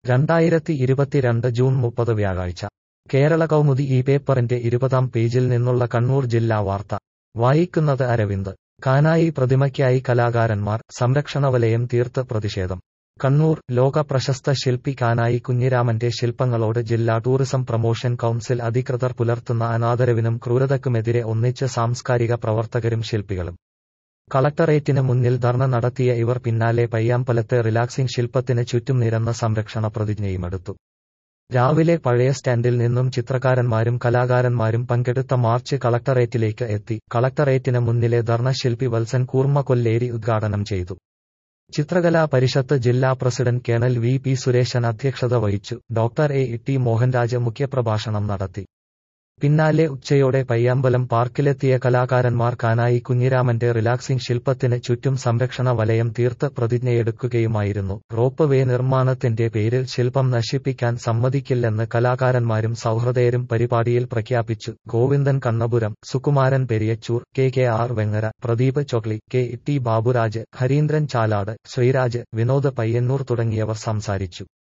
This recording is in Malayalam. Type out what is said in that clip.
രണ്ടായിരത്തി ഇരുപത്തിരണ്ട് ജൂൺ മുപ്പത് വ്യാഴാഴ്ച കേരള കൗമുദി ഈ പേപ്പറിന്റെ ഇരുപതാം പേജിൽ നിന്നുള്ള കണ്ണൂർ ജില്ലാ വാർത്ത വായിക്കുന്നത് അരവിന്ദ് കാനായി പ്രതിമയ്ക്കായി കലാകാരന്മാർ സംരക്ഷണ വലയം തീർത്ത് പ്രതിഷേധം കണ്ണൂർ ലോക പ്രശസ്ത ശില്പി കാനായി കുഞ്ഞിരാമന്റെ ശില്പങ്ങളോട് ജില്ലാ ടൂറിസം പ്രമോഷൻ കൗൺസിൽ അധികൃതർ പുലർത്തുന്ന അനാദരവിനും ക്രൂരതയ്ക്കുമെതിരെ ഒന്നിച്ച് സാംസ്കാരിക പ്രവർത്തകരും ശില്പികളും കളക്ടറേറ്റിന് മുന്നിൽ ധർണ നടത്തിയ ഇവർ പിന്നാലെ പയ്യാമ്പലത്തെ റിലാക്സിംഗ് ശില്പത്തിന് ചുറ്റും നിരന്ന സംരക്ഷണ പ്രതിജ്ഞയുമെടുത്തു രാവിലെ പഴയ സ്റ്റാൻഡിൽ നിന്നും ചിത്രകാരന്മാരും കലാകാരന്മാരും പങ്കെടുത്ത മാർച്ച് കളക്ടറേറ്റിലേക്ക് എത്തി കളക്ടറേറ്റിന് മുന്നിലെ ധർണ ശില്പി വത്സൻ കൂർമ്മ കൊല്ലേരി ഉദ്ഘാടനം ചെയ്തു ചിത്രകലാ പരിഷത്ത് ജില്ലാ president colonel V P Sureshan അധ്യക്ഷത വഹിച്ചു ഡോക്ടർ എ ടി മോഹൻരാജ് മുഖ്യപ്രഭാഷണം നടത്തി പിന്നാലെ ഉച്ചയോടെ പയ്യാമ്പലം പാർക്കിലെത്തിയ കലാകാരന്മാർ കാനായി കുഞ്ഞിരാമന്റെ റിലാക്സിംഗ് ശില്പത്തിന് ചുറ്റും സംരക്ഷണ വലയം തീർത്ത് പ്രതിജ്ഞയെടുക്കുകയുമായിരുന്നു റോപ്പ് വേ നിർമ്മാണത്തിന്റെ പേരിൽ ശില്പം നശിപ്പിക്കാൻ സമ്മതിക്കില്ലെന്ന് കലാകാരന്മാരും സൗഹൃദയരും പരിപാടിയിൽ പ്രഖ്യാപിച്ചു Govindan Kannapuram Sukumaran Periyachur K K R Vengara Pradeep Chokli K T Baburaj Harindran Chalad Sreeraj Vinod Payyanur തുടങ്ങിയവർ സംസാരിച്ചു